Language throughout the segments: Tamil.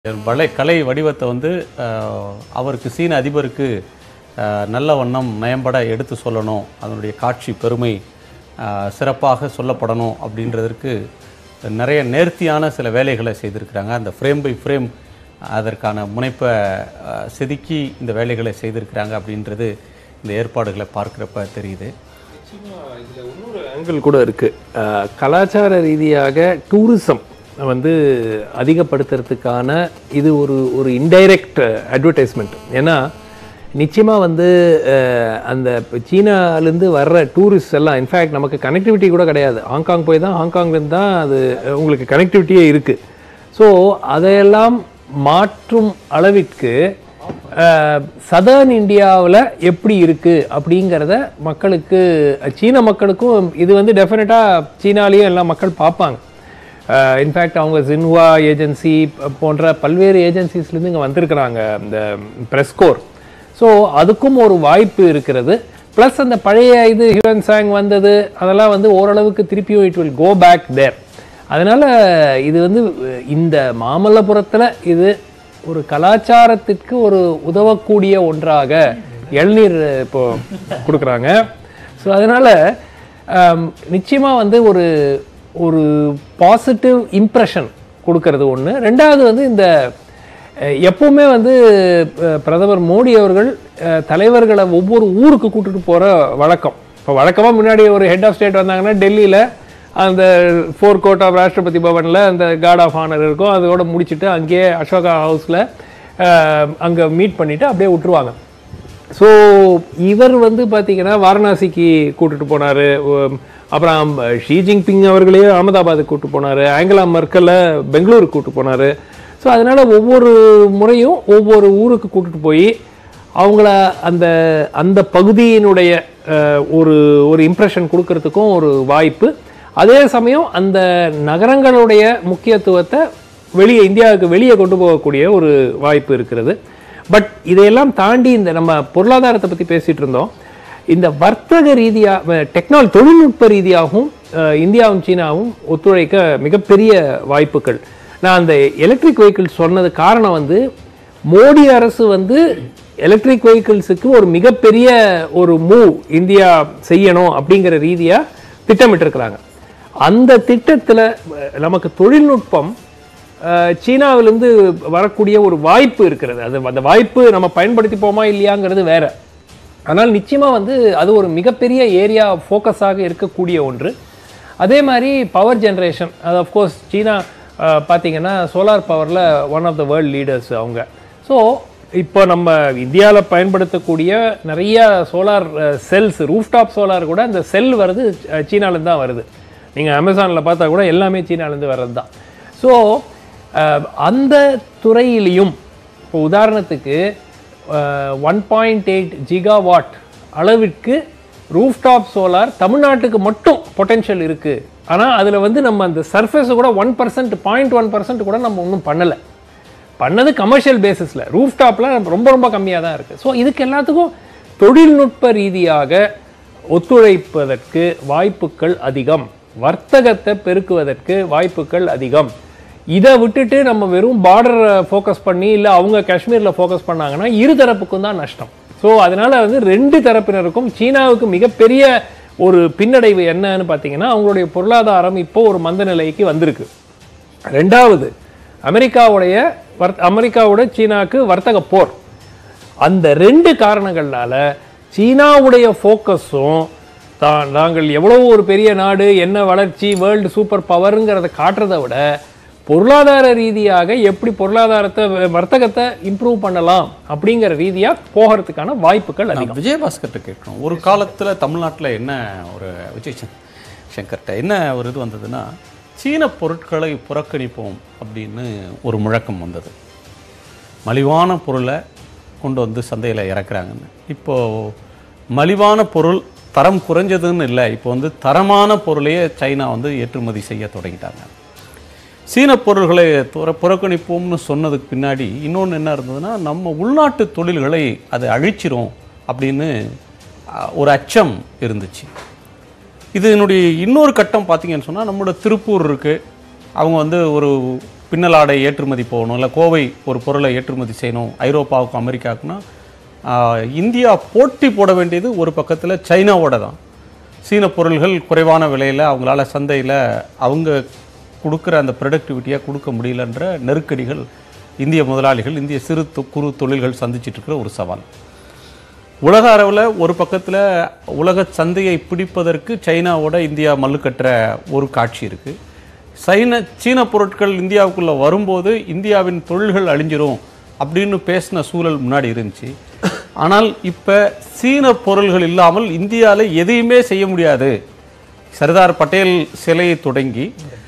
வளை கலை வடிவத்தை வந்து அஹ், அவருக்கு சீன அதிபருக்கு அஹ், நல்ல வண்ணம் நயம்பட எடுத்து சொல்லணும் அதனுடைய காட்சி பெருமை அஹ், சிறப்பாக சொல்லப்படணும் அப்படின்றதற்கு நிறைய நேர்த்தியான சில வேலைகளை செய்திருக்கிறாங்க அந்த ஃப்ரேம் பை ஃப்ரேம் அதற்கான முனைப்பை அஹ், செதுக்கி இந்த வேலைகளை செய்திருக்கிறாங்க அப்படின்றது இந்த ஏற்பாடுகளை பார்க்குறப்ப தெரியுது இதில் இன்னொரு ஆங்கிள் கூட இருக்குது கலாச்சார ரீதியாக டூரிசம் வந்து அதிகப்படுத்துறதுக்கான இது ஒரு ஒரு இன்டைரக்ட் அட்வர்டைஸ்மெண்ட் ஏன்னா நிச்சயமாக வந்து அஹ், அந்த சீனாலேருந்து வர்ற டூரிஸ்ட் எல்லாம் இன்ஃபேக்ட் நமக்கு கனெக்டிவிட்டி கூட கிடையாது ஹாங்காங் போய் தான் ஹாங்காங்லேருந்து தான் அது அஹ், உங்களுக்கு கனெக்டிவிட்டியே இருக்குது ஸோ அதையெல்லாம் மாற்றும் அளவிற்கு சதர்ன் இந்தியாவில் எப்படி இருக்குது அப்படிங்கிறத மக்களுக்கு சீன மக்களுக்கும் இது வந்து டெஃபினட்டாக சீனாலேயும் எல்லா மக்கள் பார்ப்பாங்க இன்ஃபேக்ட் அவங்க ஜின்ஹுவா ஏஜென்சி போன்ற பல்வேறு ஏஜென்சிஸ்லேருந்து இங்கே வந்திருக்கிறாங்க இந்த ப்ரெஸ்கோர் ஸோ அதுக்கும் ஒரு வாய்ப்பு இருக்கிறது ப்ளஸ் அந்த பழைய இது ஹியூன் சாங் வந்தது அதெல்லாம் வந்து ஓரளவுக்கு திருப்பியும் it will go back there அதனால் இது வந்து இந்த மாமல்லபுரத்தில் இது ஒரு கலாச்சாரத்திற்கு ஒரு உதவக்கூடிய ஒன்றாக இளநீர் இப்போ கொடுக்குறாங்க ஸோ அதனால் நிச்சயமாக வந்து ஒரு ஒரு பாசிட்டிவ் இம்ப்ரெஷன் கொடுக்கறது ஒன்று ரெண்டாவது வந்து இந்த அஹ், எப்பவுமே வந்து அஹ், பிரதமர் மோடி அவர்கள் அஹ், தலைவர்களை ஒவ்வொரு ஊருக்கு கூட்டிட்டு போகிற வழக்கம் இப்போ வழக்கமாக முன்னாடி ஒரு ஹெட் ஆஃப் ஸ்டேட் வந்தாங்கன்னா டெல்லியில் அந்த ஃபோர் கோர்ட் ஆஃப் ராஷ்டிரபதி பவனில் அந்த கார்ட் ஆஃப் ஆனர் இருக்கும் அதோட முடிச்சுட்டு அங்கேயே அசோகா ஹவுஸில் அங்கே மீட் பண்ணிவிட்டு அப்படியே விட்டுருவாங்க ஸோ இவர் வந்து பார்த்தீங்கன்னா வாரணாசிக்கு கூட்டிட்டு போனார் அப்புறம் ஷி ஜின்பிங் அவர்களே அகமதாபாத்துக்கு கூட்டு போனார் ஆங்கலா மர்க்கலை பெங்களூருக்கு கூட்டு போனார் ஸோ அதனால் ஒவ்வொரு முறையும் ஒவ்வொரு ஊருக்கு கூட்டிட்டு போய் அவங்கள அந்த அந்த பகுதியினுடைய அஹ், ஒரு ஒரு இம்ப்ரெஷன் கொடுக்கறதுக்கும் ஒரு வாய்ப்பு அதே சமயம் அந்த நகரங்களுடைய முக்கியத்துவத்தை வெளியே இந்தியாவுக்கு வெளியே கொண்டு போகக்கூடிய ஒரு வாய்ப்பு இருக்கிறது பட் இதையெல்லாம் தாண்டி இந்த நம்ம பொருளாதாரத்தை பற்றி பேசிட்டு இருந்தோம் இந்த வர்த்தக ரீதியாக டெக்னாலஜி தொழில்நுட்ப ரீதியாகவும் அஹ், இந்தியாவும் சீனாவும் ஒத்துழைக்க மிகப்பெரிய வாய்ப்புகள் நான் அந்த எலக்ட்ரிக் வெஹிக்கிள்ஸ் சொன்னது காரணம் வந்து மோடி அரசு வந்து எலக்ட்ரிக் வெஹிக்கிள்ஸுக்கு ஒரு மிகப்பெரிய ஒரு மூவ் இந்தியா செய்யணும் அப்படிங்கிற ரீதியாக திட்டமிட்டிருக்கிறாங்க அந்த திட்டத்தில் நமக்கு தொழில்நுட்பம் அஹ், சீனாவிலிருந்து வரக்கூடிய ஒரு வாய்ப்பு இருக்கிறது அது அந்த வாய்ப்பு நம்ம பயன்படுத்திப்போமா இல்லையாங்கிறது வேற ஆனால் நிச்சயமாக வந்து அது ஒரு மிகப்பெரிய ஏரியா ஃபோக்கஸாக இருக்கக்கூடிய ஒன்று அதே மாதிரி பவர் ஜென்ரேஷன் அது அஃப்கோர்ஸ் சீனா அஹ், பார்த்தீங்கன்னா சோலார் பவரில் one of the world leaders அவங்க ஸோ இப்போ நம்ம இந்தியாவில் பயன்படுத்தக்கூடிய நிறைய சோலார் செல்ஸ் ரூஃப்டாப் சோலார் கூட இந்த செல் வருது அஹ், சீனாலேருந்து தான் வருது நீங்கள் அமேசானில் பார்த்தா கூட எல்லாமே சீனாலேருந்து வர்றது தான் ஸோ அந்த துறையிலையும் இப்போ உதாரணத்துக்கு ஒன் பாயிண்ட் எயிட் ஜிகாவாட் அளவிற்கு ரூஃப்டாப் சோலார் தமிழ்நாட்டுக்கு மட்டும் பொட்டென்ஷியல் இருக்குது ஆனால் அதில் வந்து நம்ம அந்த சர்ஃபேஸை கூட one percent point one percent கூட நம்ம ஒன்றும் பண்ணலை பண்ணது கமர்ஷியல் பேசிஸில் ரூஃப்டாப்பில் ரொம்ப ரொம்ப கம்மியாக தான் இருக்குது ஸோ இதுக்கு எல்லாத்துக்கும் தொழில்நுட்ப ரீதியாக ஒத்துழைப்பதற்கு வாய்ப்புகள் அதிகம் வர்த்தகத்தை பெருக்குவதற்கு வாய்ப்புகள் அதிகம் இதை விட்டுட்டு நம்ம வெறும் பார்டரை ஃபோக்கஸ் பண்ணி இல்லை அவங்க காஷ்மீரில் ஃபோக்கஸ் பண்ணாங்கன்னா இரு தரப்புக்கும் தான் நஷ்டம் ஸோ அதனால வந்து ரெண்டு தரப்பினருக்கும் சீனாவுக்கு மிகப்பெரிய ஒரு பின்னடைவு என்னன்னு பார்த்தீங்கன்னா அவங்களுடைய பொருளாதாரம் இப்போ ஒரு மந்த நிலைக்கு வந்திருக்கு ரெண்டாவது அமெரிக்காவுடைய வர் அமெரிக்காவோட சீனாவுக்கு வர்த்தக போர் அந்த ரெண்டு காரணங்கள்னால சீனாவுடைய ஃபோக்கஸும் தான் நாங்கள் எவ்வளவு ஒரு பெரிய நாடு என்ன வளர்ச்சி வேர்ல்டு சூப்பர் பவருங்கிறத காட்டுறதை விட பொருளாதார ரீதியாக எப்படி பொருளாதாரத்தை வ- வர்த்தகத்தை இம்ப்ரூவ் பண்ணலாம் அப்படிங்கிற ரீதியாக போகிறதுக்கான வாய்ப்புகள் அதிகம் நான் விஜயபாஸ்கர்ட்ட கேட்கணும் ஒரு காலத்தில் தமிழ்நாட்டில் என்ன ஒரு விஜய் சங்- சங்கர்ட்ட என்ன ஒரு இது வந்ததுன்னா சீன பொருட்களை புறக்கணிப்போம் அப்படின்னு ஒரு முழக்கம் வந்தது மலிவான பொருளை கொண்டு வந்து சந்தையில் இறக்குறாங்கன்னு இப்போது மலிவான பொருள் தரம் குறைஞ்சதுன்னு இல்லை இப்போ வந்து தரமான பொருளையே சைனா வந்து ஏற்றுமதி செய்ய தொடங்கிட்டாங்க சீன பொருள்களை துற புறக்கணிப்போம்னு சொன்னதுக்கு பின்னாடி இன்னொன்று என்ன இருந்ததுன்னா நம்ம உள்நாட்டு தொழில்களை அது அழிச்சிரும் அப்படின்னு அஹ், ஒரு அச்சம் இருந்துச்சு இதனுடைய இன்னொரு கட்டம் பார்த்தீங்கன்னு சொன்னால் நம்மளோட திருப்பூர் இருக்குது அவங்க வந்து ஒரு பின்னலாடை ஏற்றுமதி போகணும் இல்லை கோவை ஒரு பொருளை ஏற்றுமதி செய்யணும் ஐரோப்பாவுக்கும் அமெரிக்காவுக்குன்னா ஆஹ், இந்தியா போட்டி போட வேண்டியது ஒரு பக்கத்தில் சைனாவோட தான் சீன பொருள்கள் குறைவான விலையில் அவங்களால சந்தையில் அவங்க கொடுக்குற அந்த ப்ரொடக்டிவிட்டியை கொடுக்க முடியலன்ற நெருக்கடிகள் இந்திய முதலாளிகள் இந்திய சிறு தொ- குறு தொழில்கள் சந்திச்சிட்டு இருக்கிற ஒரு சவால் உலக அளவில் ஒரு பக்கத்தில் உலக சந்தையை பிடிப்பதற்கு சைனாவோட இந்தியா மல்லுக்கட்டுற ஒரு காட்சி இருக்குது சைன சீன பொருட்கள் இந்தியாவுக்குள்ளே வரும்போது இந்தியாவின் தொழில்கள் அழிஞ்சிரும் அப்படின்னு பேசின சூழல் முன்னாடி இருந்துச்சு ஆனால் இப்போ சீன பொருள்கள் இல்லாமல் இந்தியாவில் எதையுமே செய்ய முடியாது சர்தார் பட்டேல் சிலையை தொடங்கி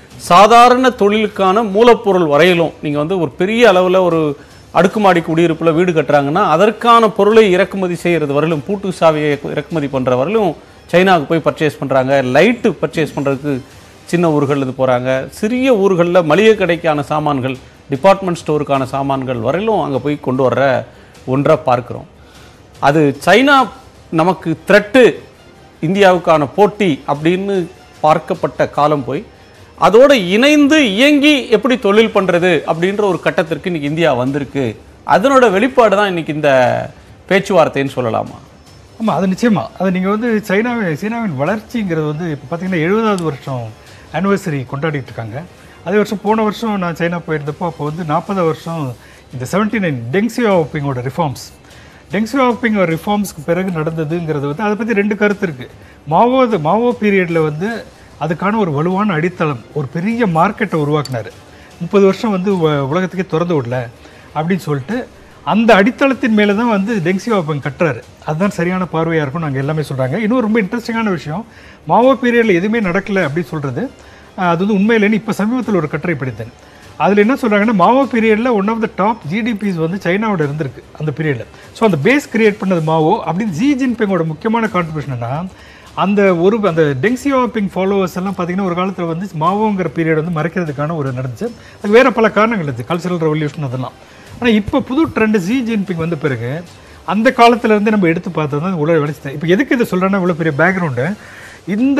சாதாரண தொழிலுக்கான மூலப்பொருள் வரையிலும் நீங்கள் வந்து ஒரு பெரிய அளவில் ஒரு அடுக்குமாடி குடியிருப்பில் வீடு கட்டுறாங்கன்னா அதற்கான பொருளை இறக்குமதி செய்கிறது வரையிலும் பூட்டு சாவியை இறக்குமதி பண்ணுற வரையிலும் சைனாவுக்கு போய் பர்ச்சேஸ் பண்ணுறாங்க லைட்டு பர்ச்சேஸ் பண்ணுறதுக்கு சின்ன ஊர்கள்லேருந்து போகிறாங்க சிறிய ஊர்களில் மளிகை கடைக்கான சாமான்கள் டிபார்ட்மெண்ட் ஸ்டோருக்கான சாமான்கள் வரையிலும் அங்கே போய் கொண்டு வர்ற ஒன்றை பார்க்குறோம் அது சைனா நமக்கு த்ரெட்டு இந்தியாவுக்கான போட்டி அப்படின்னு பார்க்கப்பட்ட காலம் போய் அதோட இணைந்து இயங்கி எப்படி தொழில் பண்ணுறது அப்படின்ற ஒரு கட்டத்திற்கு இன்னைக்கு இந்தியா வந்திருக்கு அதனோட வெளிப்பாடு தான் இன்னைக்கு இந்த பேச்சுவார்த்தைன்னு சொல்லலாமா ஆமாம் அது நிச்சயமா அது நீங்கள் வந்து சைனாவின் சீனாவின் வளர்ச்சிங்கிறது வந்து இப்போ பார்த்தீங்கன்னா எழுபதாவது வருஷம் ஆனிவர்சரி கொண்டாடிட்டு இருக்காங்க அதே வருஷம் போன வருஷம் நான் சைனா போயிருந்தப்போ அப்போ வந்து நாற்பது வருஷம் இந்த செவன்டி நைன் டெங்ஸியாப்பிங்கோட ரிஃபார்ம்ஸ் டெங்ஸியாப்பிங் ரிஃபார்ம்ஸ்க்கு பிறகு நடந்ததுங்கிறது வந்து அதை பற்றி ரெண்டு கருத்து இருக்குது மாவோ மாவோ பீரியடில் வந்து அதுக்கான ஒரு வலுவான அடித்தளம் ஒரு பெரிய மார்க்கெட்டை உருவாக்குனாரு முப்பது வருஷம் வந்து உ- உலகத்துக்கே திறந்து விடல அப்படின்னு சொல்லிட்டு அந்த அடித்தளத்தின் மேலே தான் வந்து டெங் சியாவோபிங் கட்டுறாரு அதுதான் சரியான பார்வையாக இருக்கும் நாங்கள் எல்லாமே சொல்கிறாங்க இன்னும் ரொம்ப இன்ட்ரெஸ்டிங்கான விஷயம் மாவோ பீரியடில் எதுவுமே நடக்கல அப்படின்னு சொல்கிறது அது வந்து உண்மையிலேன்னு இப்போ சமீபத்தில் ஒரு கட்டுரை படித்தேன் அதில் என்ன சொல்கிறாங்கன்னா மாவோ பீரியடில் one of the top GDPs வந்து சைனாவோட இருந்திருக்கு அந்த பீரியடில் ஸோ அந்த பேஸ் கிரியேட் பண்ணது மாவோ அப்படின்னு ஜி ஜின்பிங்கோட முக்கியமான கான்ட்ரிபியூஷன்னா அந்த ஒரு அந்த டெங் சியாபிங் ஃபாலோவர்ஸ் எல்லாம் பார்த்தீங்கன்னா ஒரு காலத்தில் வந்து மாவோங்கிற பீரியட் வந்து மறைக்கிறதுக்கான ஒரு நடந்துச்சு அது வேறு பல காரணங்கள் இருந்துச்சு கல்ச்சரல் ரெவல்யூஷன் அதெல்லாம் ஆனால் இப்போ புது ட்ரெண்ட் ஜி ஜின்பிங் வந்த பிறகு அந்த காலத்துல இருந்து நம்ம எடுத்து பார்த்தா தான் உலக வளர்ச்சி இப்போ எதுக்கு இதை சொல்கிறேன்னா இவ்வளோ பெரிய பேக்ரவுண்டு இந்த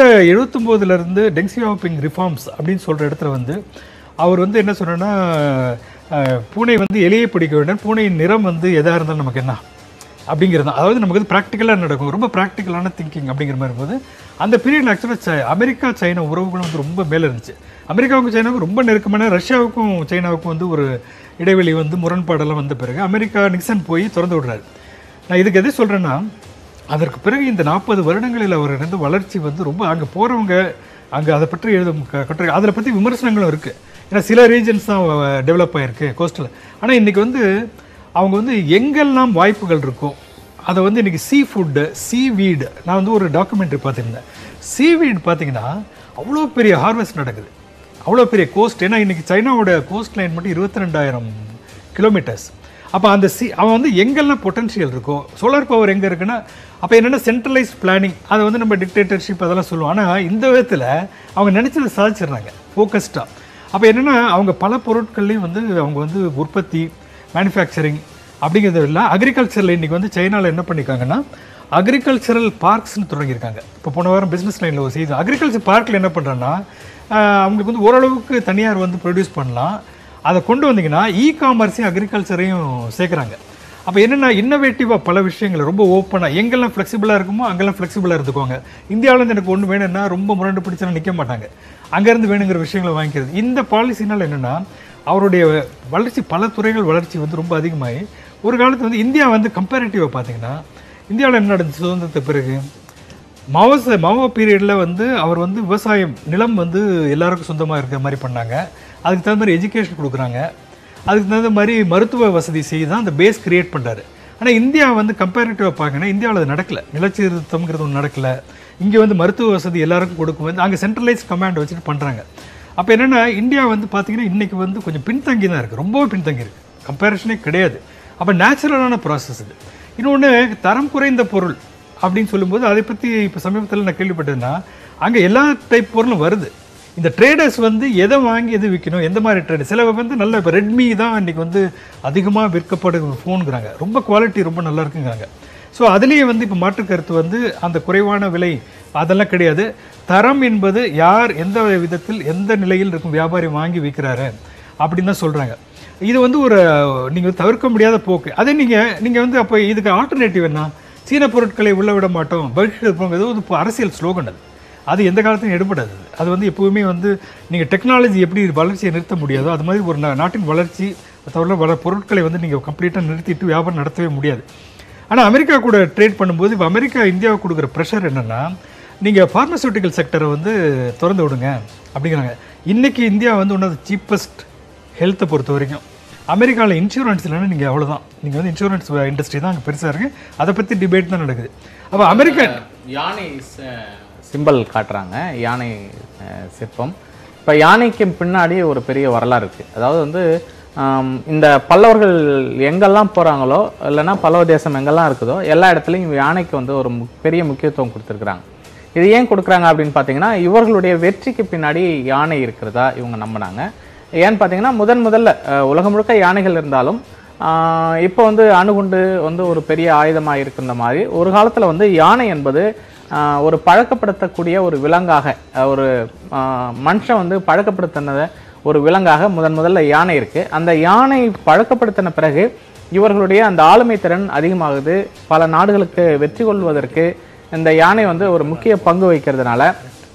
79 இருந்து டெங் சியாபிங் ரிஃபார்ம்ஸ் அப்படின்னு சொல்கிற இடத்துல வந்து அவர் வந்து என்ன சொன்னேன்னா பூனை வந்து எலியை பிடிக்க வேண்டும் பூனையின் நிறம் வந்து எதாக இருந்தாலும் நமக்கு என்ன அப்படிங்கிறது தான் அதாவது நமக்கு வந்து ப்ராக்டிக்கலாக நடக்கும் ரொம்ப ப்ராக்டிக்கலான திங்கிங் அப்படிங்கிற மாதிரி போது அந்த பீரியடில் ஆக்சுவலாக அமெரிக்கா சைனா உறவுகளும் வந்து ரொம்ப மேலே இருந்துச்சு அமெரிக்காவுக்கும் சைனாவுக்கும் ரொம்ப நெருக்கமான ரஷ்யாவுக்கும் சைனாவுக்கும் வந்து ஒரு இடைவெளி வந்து முரண்பாடெல்லாம் வந்த பிறகு அமெரிக்கா நிக்சன் போய் திறந்து விடுறாரு நான் இதுக்கு எதை சொல்கிறேன்னா அதற்கு பிறகு இந்த நாற்பது வருடங்களில் அவர் இருந்த வளர்ச்சி வந்து ரொம்ப அங்கே போகிறவங்க அங்கே அதை பற்றி எழுதும் க- கட்டுரை அதில் பற்றி விமர்சனங்களும் இருக்குது ஏன்னா சில ரீஜன்ஸ் தான் டெவலப் ஆகிருக்கு கோஸ்டல் ஆனால் இன்றைக்கி வந்து அவங்க வந்து எங்கெல்லாம் வாய்ப்புகள் இருக்கோ அதை வந்து இன்றைக்கி சீ ஃபுட்டு சீ வீடு நான் வந்து ஒரு டாக்குமெண்ட்ரி பார்த்துருந்தேன் சீ வீடு பார்த்தீங்கன்னா அவ்வளோ பெரிய ஹார்வெஸ்ட் நடக்குது அவ்வளோ பெரிய கோஸ்ட் ஏன்னா இன்றைக்கி சைனாவோட கோஸ்ட் லைன் மட்டும் இருபத்தி ரெண்டாயிரம் கிலோமீட்டர்ஸ் அப்போ அந்த சி அவன் வந்து எங்கெல்லாம் பொட்டன்ஷியல் இருக்கோ சோலார் பவர் எங்கே இருக்குன்னா அப்போ என்னென்னா சென்ட்ரலைஸ் பிளானிங் அதை வந்து நம்ம டிக்டேட்டர்ஷிப் அதெல்லாம் சொல்லுவோம் ஆனால் இந்த விதத்தில் அவங்க நினச்சதை சாதிச்சிடுறாங்க ஃபோக்கஸ்டாக அப்போ என்னென்னா அவங்க பல பொருட்கள்லையும் வந்து அவங்க வந்து உற்பத்தி மேனுஃபேக்சரிங் அப்படிங்கிறது இல்லை அக்ரிகல்ச்சரில் இன்றைக்கி வந்து சைனாவில் என்ன பண்ணியிருக்காங்கன்னா அக்ரிகல்ச்சரல் பார்க்ஸ்னு தொடங்கியிருக்காங்க இப்போ போன வாரம் பிஸ்னஸ் லைனில் ஒரு செய்தி அக்ரிகல்ச்சர் பார்க்கில் என்ன பண்ணுறேன்னா அவங்களுக்கு வந்து ஓரளவுக்கு தனியார் வந்து ப்ரொடியூஸ் பண்ணலாம் அதை கொண்டு வந்தீங்கன்னா இ காமர்ஸையும் அக்ரிகல்ச்சரையும் சேர்க்குறாங்க அப்போ என்னென்னா இன்னோவேட்டிவாக பல விஷயங்கள் ரொம்ப ஓப்பனாக எங்கெல்லாம் ஃப்ளெக்சிபிளாக இருக்குமோ அங்கெல்லாம் ஃப்ளெக்சிபிளாக இருந்துக்கோங்க இந்தியாவிலேருந்து எனக்கு ஒன்று வேணும்னா ரொம்ப முரண்டு பிடிச்சா நிற்க மாட்டாங்க அங்கேருந்து வேணுங்கிற விஷயங்களை வாங்கிக்கிறது இந்த பாலிசினால் என்னென்னா அவருடைய வளர்ச்சி பல துறைகள் வளர்ச்சி வந்து ரொம்ப அதிகமாகி ஒரு காலத்து வந்து இந்தியா வந்து கம்பேரிட்டிவாக பார்த்தீங்கன்னா இந்தியாவில் என்ன நடந்துச்சு சுதந்திரத்துக்கு பிறகு மாவோச மாவோ பீரியடில் வந்து அவர் வந்து விவசாயம் நிலம் வந்து எல்லாருக்கும் சொந்தமாக இருக்கிற மாதிரி பண்ணாங்க அதுக்கு தகுந்த மாதிரி எஜுகேஷன் கொடுக்குறாங்க அதுக்கு தகுந்த மாதிரி மருத்துவ வசதி செய்து தான் அந்த பேஸ் கிரியேட் பண்ணுறாரு ஆனால் இந்தியா வந்து கம்பேரிட்டிவாக பார்க்கணும் இந்தியாவில் அது நடக்கல நிலச்சீர்த்தம்ங்கிறது ஒன்று நடக்கல இங்கே வந்து மருத்துவ வசதி எல்லாருக்கும் கொடுக்கும் வந்து அங்கே சென்ட்ரலைஸ் கமாண்ட் வச்சுட்டு பண்ணுறாங்க அப்போ என்னென்னா இந்தியா வந்து பார்த்தீங்கன்னா இன்றைக்கி வந்து கொஞ்சம் பின்தங்கி தான் இருக்குது ரொம்பவே பின்தங்கி இருக்குது கம்பேரிஷனே கிடையாது அப்போ நேச்சுரலான ப்ராசஸ் இது இன்னொன்று தரம் குறைந்த பொருள் அப்படின்னு சொல்லும்போது அதை பற்றி இப்போ சமீபத்தில் நான் கேள்விப்பட்டதுன்னா அங்கே எல்லா டைப் பொருளும் வருது இந்த ட்ரேடர்ஸ் வந்து எதை வாங்கி எது விற்கணும் எந்த மாதிரி ட்ரேடர் சில வந்து நல்ல இப்போ ரெட்மி தான் இன்றைக்கி வந்து அதிகமாக விற்கப்படுகிற ஃபோனுங்கிறாங்க ரொம்ப குவாலிட்டி ரொம்ப நல்லா இருக்குங்கிறாங்க ஸோ அதுலேயே வந்து இப்போ மாற்று கருத்து வந்து அந்த குறைவான விலை அதெல்லாம் கிடையாது தரம் என்பது யார் எந்த விதத்தில் எந்த நிலையில் இருக்கும் வியாபாரி வாங்கி விற்கிறாரு அப்படின்னு தான் சொல்கிறாங்க இது வந்து ஒரு நீங்கள் தவிர்க்க முடியாத போக்கு அதே நீங்கள் நீங்கள் வந்து அப்போ இதுக்கு ஆல்டர்னேட்டிவ் என்ன சீன பொருட்களை உள்ள விட மாட்டோம் பகிஷ்கரிப்போம் ஏதோ ஒரு அரசியல் ஸ்லோகன் அது அது எந்த காலத்திலும் எடுபடாது அது. அது வந்து எப்பவுமே வந்து நீங்கள் டெக்னாலஜி எப்படி வளர்ச்சியை நிறுத்த முடியாதோ அது மாதிரி ஒரு நா- நாட்டின் வளர்ச்சி தவிர வள பொருட்களை வந்து நீங்கள் கம்ப்ளீட்டாக நிறுத்திட்டு வியாபாரம் நடத்தவே முடியாது ஆனால் அமெரிக்கா கூட ட்ரேட் பண்ணும்போது இப்போ அமெரிக்கா இந்தியாவுக்கு கொடுக்குற ப்ரெஷர் என்னென்னா நீங்கள் ஃபார்மசூட்டிக்கல் செக்டரை வந்து திறந்து விடுங்க அப்படிங்கிறாங்க இன்றைக்கி இந்தியா வந்து ஒன்று சீப்பஸ்ட் ஹெல்த்தை பொறுத்த வரைக்கும் அமெரிக்காவில் இன்சூரன்ஸ் இல்லைன்னா நீங்கள் அவ்வளோதான் நீங்கள் வந்து இன்சூரன்ஸ் இண்டஸ்ட்ரி தான் அங்கே பெருசாக இருக்குது அதை பற்றி டிபேட் தான் நடக்குது அப்போ அமெரிக்கா யானை சிம்பல் காட்டுறாங்க யானை அஹ், சிற்பம் இப்போ யானைக்கு பின்னாடி ஒரு பெரிய வரலாறு இருக்குது அதாவது வந்து ஆம், இந்த பல்லவர்கள் எங்கெல்லாம் போகிறாங்களோ இல்லைன்னா பல்லவ தேசம் எங்கெல்லாம் இருக்குதோ எல்லா இடத்துலையும் யானைக்கு வந்து ஒரு மு- பெரிய முக்கியத்துவம் கொடுத்துருக்குறாங்க இது ஏன் கொடுக்குறாங்க அப்படின்னு பார்த்தீங்கன்னா இவர்களுடைய வெற்றிக்கு பின்னாடி யானை இருக்கிறதா இவங்க நம்பினாங்க ஏன்னு பார்த்தீங்கன்னா முதன் முதல்ல அஹ், உலகம் முழுக்க யானைகள் இருந்தாலும் ஆஹ், இப்போ வந்து அணுகுண்டு வந்து ஒரு பெரிய ஆயுதமாக இருக்கின்ற மாதிரி ஒரு காலத்தில் வந்து யானை என்பது ஆஹ், ஒரு பழக்கப்படுத்தக்கூடிய ஒரு விலங்காக அஹ், ஒரு ஆஹ், மனுஷன் வந்து பழக்கப்படுத்தினத ஒரு விலங்காக முதன் முதல்ல யானை இருக்குது அந்த யானை பழக்கப்படுத்தின பிறகு இவர்களுடைய அந்த ஆளுமை திறன் அதிகமாகுது பல நாடுகளுக்கு வெற்றி கொள்வதற்கு இந்த யானை வந்து ஒரு முக்கிய பங்கு வகிக்கிறதுனால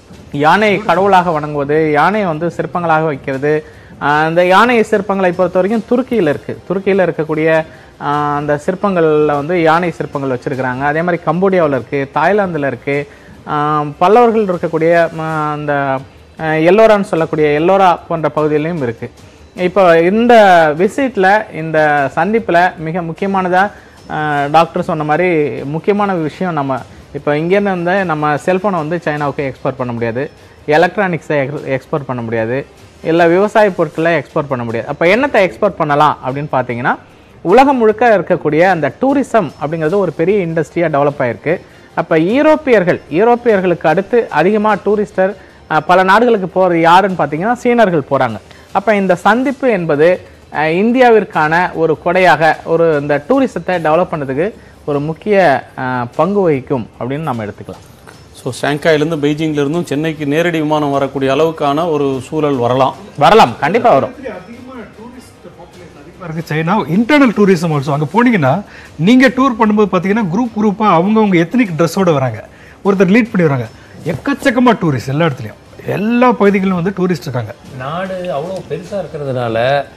யானை கடவுளாக வணங்குவது யானையை வந்து சிற்பங்களாக வைக்கிறது ஆஹ் இந்த யானை சிற்பங்களை பொறுத்த வரைக்கும் துருக்கியில் இருக்குது துருக்கியில் இருக்கக்கூடிய ஆஹ் அந்த சிற்பங்களில் வந்து யானை சிற்பங்கள் வச்சுருக்கிறாங்க அதே மாதிரி கம்போடியாவில் இருக்குது தாய்லாந்தில் இருக்குது பல்லவர்கள் இருக்கக்கூடிய ம, அந்த ஆஹ் எல்லோரான்னு சொல்லக்கூடிய எல்லோரா போன்ற பகுதியிலையும் இருக்குது இப்போ இந்த விசிட்டில் இந்த சந்திப்பில் மிக முக்கியமானதாக டாக்டர் சொன்ன மாதிரி முக்கியமான விஷயம் நம்ம இப்போ இங்கேருந்து வந்து நம்ம செல்ஃபோனை வந்து சைனாவுக்கு எக்ஸ்போர்ட் பண்ண முடியாது எலக்ட்ரானிக்ஸை எக்ஸ்போர்ட் பண்ண முடியாது இல்லை விவசாய பொருட்களை எக்ஸ்போர்ட் பண்ண முடியாது அப்போ என்னத்தை எக்ஸ்போர்ட் பண்ணலாம் அப்படின்னு பார்த்தீங்கன்னா உலகம் முழுக்க இருக்கக்கூடிய அந்த டூரிசம் அப்படிங்கிறது ஒரு பெரிய இண்டஸ்ட்ரியாக டெவலப் ஆயிருக்கு அப்போ ஈரோப்பியர்கள் ஈரோப்பியர்களுக்கு அடுத்து அதிகமாக டூரிஸ்டர் அஹ், பல நாடுகளுக்கு போகிறது யாருன்னு பார்த்தீங்கன்னா சீனர்கள் போகிறாங்க அப்போ இந்த சந்திப்பு என்பது அஹ், இந்தியாவிற்கான ஒரு கொடையாக ஒரு இந்த டூரிசத்தை டெவலப் பண்ணதுக்கு ஒரு முக்கிய அஹ், பங்கு வகிக்கும் அப்படின்னு நம்ம எடுத்துக்கலாம் ஸோ ஷாங்காயிலேருந்து பெய்ஜிங்லேருந்தும் சென்னைக்கு நேரடி விமானம் வரக்கூடிய அளவுக்கான ஒரு சூழல் வரலாம் வரலாம் கண்டிப்பாக வரும் அதிகமாக இருக்குது சைனா இன்டர்னல் டூரிசம் ஆல்சோ அங்கே போனீங்கன்னா நீங்கள் டூர் பண்ணும்போது பார்த்தீங்கன்னா குரூப் குரூப்பாக அவங்கவுங்க எத்தனிக் ட்ரெஸ்ஸோட வராங்க ஒருத்தர் லீட் பண்ணி வராங்க எக்கச்சக்கமாக டூரிஸ்ட் எல்லா இடத்துலையும் எல்லா பகுதிகளிலும் வந்து டூரிஸ்ட் இருக்காங்க நாடு அவ்வளோ பெருசாக இருக்கிறதுனால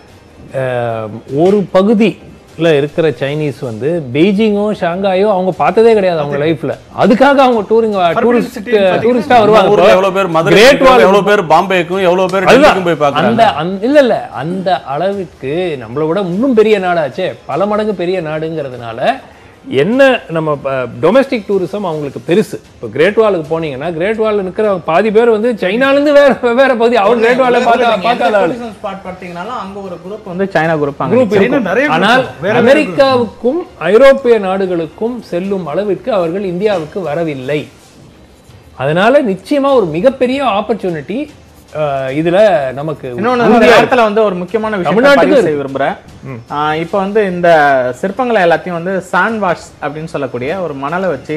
அஹ், ஒரு பகுதியில் இருக்கிற சைனீஸ் வந்து பெய்ஜிங்கோ ஷாங்காயோ அவங்க பார்த்ததே கிடையாது அவங்க லைஃப்ல அதுக்காக அவங்க டூரிங் டூரிஸ்ட் டூரிஸ்டா வருவாங்க ஊர்ல எவ்வளவு பேர் மதுரை கிரேட் வால் எவ்வளவு பேர் பாம்பேக்கும் எவ்வளவு பேர் அதுதான். டெல்லிக்கும் போய் பார்க்கறாங்க அந்த அந்த- இல்ல இல்ல அந்த அளவுக்கு நம்மளை விட இன்னும் பெரிய நாடாச்சே பல மடங்கு பெரிய நாடுங்கிறதுனால என்ன நம்ம டொமஸ்டிக் டூரிசம் அவங்களுக்கு பெருசு இப்போ கிரேட் வாலுக்கு போனீங்கன்னா கிரேட் வால் நிற்கிற பாதி பேர் வந்து சைனால இருந்து வேற வெவ்வேறு பகுதி அவர் கிரேட் வாலை பார்க்க பார்க்காத ஆளு ஸ்பாட் பார்த்தீங்கன்னாலும் அங்கே ஒரு குரூப் வந்து சைனா குரூப் அங்கே குரூப் சைனா நிறைய group ஆனால் இருக்கும். வேற வேற அமெரிக்காவுக்கும் ஐரோப்பிய நாடுகளுக்கும் செல்லும் அளவிற்கு அவர்கள் இந்தியாவுக்கு வரவில்லை அதனால நிச்சயமா ஒரு மிகப்பெரிய ஆப்பர்ச்சுனிட்டி இதுல நமக்கு இன்னொன்று இந்த நேரத்தில் வந்து ஒரு முக்கியமான விஷயம் தமிழ்நாட்டுக்கு பதிவு செய்ய விரும்புகிறேன் இப்போ வந்து இந்த சிற்பங்களை எல்லாத்தையும் வந்து சாண்ட் வாஷ் அப்படின்னு சொல்லக்கூடிய ஒரு மணலை வச்சு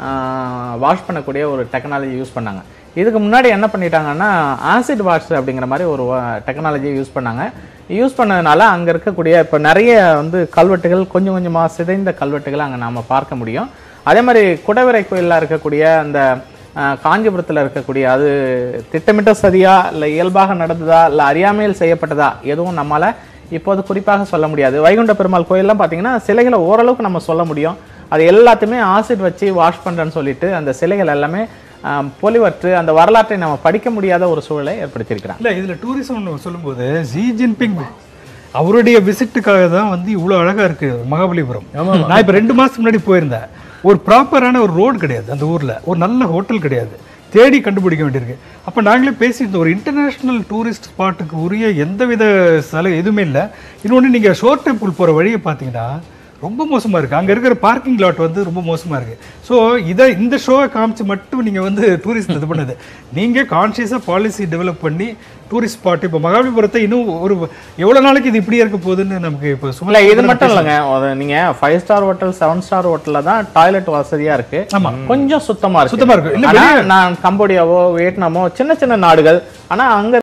வாஷ் பண்ணக்கூடிய ஒரு டெக்னாலஜி யூஸ் பண்ணாங்க இதுக்கு முன்னாடி என்ன பண்ணிட்டாங்கன்னா ஆசிட் வாஷ் அப்படிங்கிற மாதிரி ஒரு டெக்னாலஜியை யூஸ் பண்ணாங்க யூஸ் பண்ணதுனால அங்கே இருக்கக்கூடிய இப்போ நிறைய வந்து கல்வெட்டுகள் கொஞ்சம் கொஞ்சமாக சிதைந்த கல்வெட்டுகளை அங்கே நாம பார்க்க முடியும் அதே மாதிரி குடவரை கோயிலில் இருக்கக்கூடிய அந்த ஆஹ் காஞ்சிபுரத்தில் இருக்கக்கூடிய அது திட்டமிட்ட சதியா இல்லை இயல்பாக நடந்ததா இல்லை அறியாமையில் செய்யப்பட்டதா எதுவும் நம்மால இப்போது குறிப்பாக சொல்ல முடியாது வைகுண்ட பெருமாள் கோயிலெலாம் பார்த்தீங்கன்னா சிலைகளை ஓரளவுக்கு நம்ம சொல்ல முடியும் அது எல்லாத்தையுமே ஆசிட் வச்சு வாஷ் பண்ணுறேன்னு சொல்லிட்டு அந்த சிலைகள் எல்லாமே ஆஹ் பொலிவற்று அந்த வரலாற்றை நம்ம படிக்க முடியாத ஒரு சூழலை ஏற்படுத்தியிருக்கிறாங்க இல்லை இதில் டூரிசம் சொல்லும்போது ஜி ஜின்பிங் அவருடைய விசிட்டுக்காக தான் வந்து இவ்வளோ அழகா இருக்கு மகாபலிபுரம் நான் இப்போ ரெண்டு மாசத்துக்கு முன்னாடி போயிருந்தேன் ஒரு ப்ராப்பரான ஒரு ரோடு கிடையாது அந்த ஊர்ல ஒரு நல்ல ஹோட்டல் கிடையாது தேடி கண்டுபிடிக்க வேண்டியிருக்கு அப்போ நாங்களே பேசியிருந்தோம் ஒரு இன்டர்நேஷ்னல் டூரிஸ்ட் ஸ்பாட்டுக்கு உரிய எந்தவித சலுகை எதுவுமே இல்லை இன்னொன்று நீங்கள் ஷோர் டெம்பிள் போகிற வழியை பார்த்தீங்கன்னா ரொம்ப மோசமாக இருக்குது அங்கே இருக்கிற பார்க்கிங் லாட் வந்து ரொம்ப மோசமாக இருக்குது ஸோ இதை இந்த ஷோவை காமிச்சு மட்டும் நீங்கள் வந்து டூரிஸ்ட் இது பண்ணுது நீங்கள் கான்ஷியஸாக பாலிசி டெவலப் பண்ணி டூரிஸ்ட் ஸ்பாட் இப்போ மகாபலிபுரத்தை இன்னும் ஒரு எவ்வளோ நாளைக்கு இது இப்படியே இருக்க போகுதுன்னு நமக்கு இப்போ சும்மா இல்லை இது மட்டும் இல்லைங்க ஒரு நீங்க five star hotel seven star ஹோட்டலில் தான் டாய்லெட் வசதியா இருக்கு ஆமா. கொஞ்சம் சுத்தமா இருக்கு சுத்தமா இருக்கு. இல்ல, ஆனா நான் கம்போடியாவோ வியட்நாமோ சின்ன சின்ன நாடுகள் ஆனா அங்க